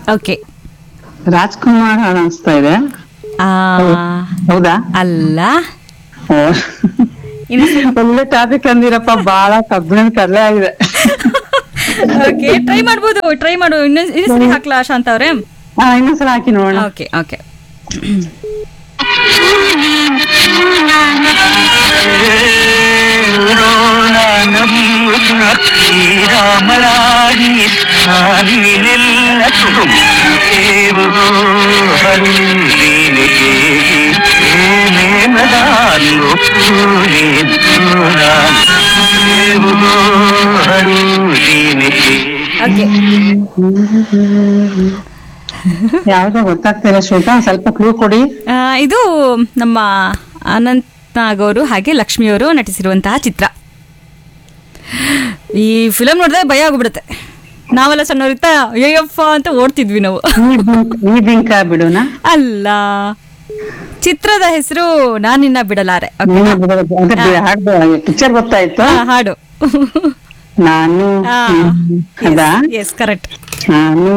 Okay Rajkumar ಹಾಡು ಅನಿಸ್ತಾ ಇದೆ ಹೌದಾ ಅಲ್ಲ ಓ. ಒಳ್ಳೆ ಟಾಪಿಕ್ ಅಂದಿರಪ್ಪ ಬಾಳ ಕಬ್ಬಿಣದ ಕಡಲೆ ಆಗಿದೆ ಓಕೆ ಟ್ರೈ ಮಾಡ್ಬೋದು ಟ್ರೈ ಮಾಡು ಇನ್ನೊಂದ್ ಇನ್ನೊಂದ್ಸರಿ ಹಾಕ್ಲಾ ಶಾಂತ ಅವ್ರೆ ಹಾ ಇನ್ನೊಂದ್ಸಲ ಹಾಕಿ ನೋಡೋಣ ಓಕೆ ಓಕೆ ಶ್ರೀರಾಮರಾಣಿ ನಾನಿನೆಲ್ಲ ದೇವರು ಏನೇನದಾನು ಓಕೆ ಯಾವ್ದೋ ಗೊತ್ತಾಗ್ತಿಲ್ಲ ಶ್ವೇತಾ ಒಂದ್ ಸ್ವಲ್ಪ ಕ್ಲೂ ಕೊಡಿ ಇದು ನಮ್ಮ ಅನಂತ್ ನಾಗ್ ಅವರು ಹಾಗೆ ಲಕ್ಷ್ಮಿಯವರು ನಟಿಸಿರುವಂತಹ ಚಿತ್ರ ಈ ಫಿಲಮ್ ನೋಡಿದ್ರೆ ಭಯ ಆಗ್ಬಿಡುತ್ತೆ ನಾವೆಲ್ಲ ಸಣ್ಣವರಿತ್ತ ಅಯ್ಯಪ್ಪ ಅಂತ ಓಡ್ತಿದ್ವಿ ನಾವು ಈ ಬಿಂಕ್- ಈ ಬಿಂಕ ಬಿಡುನ ಅಲ್ಲ ಚಿತ್ರದ ಹೆಸರು ನಾನಿನ್ನ ಬಿಡಲಾರೆ Okay. ನೀನು ಬಿಡೋದು. ಅಂದ್ರೆ ಹಾಡ್ದು ಪಿಕ್ಚರ್ ಗೊತ್ತಾಯ್ತು ಆ, ಹಾಡು ನಾನು ಅದಾ ಎಸ್ ಕರೆಕ್ಟ್ ನಾನು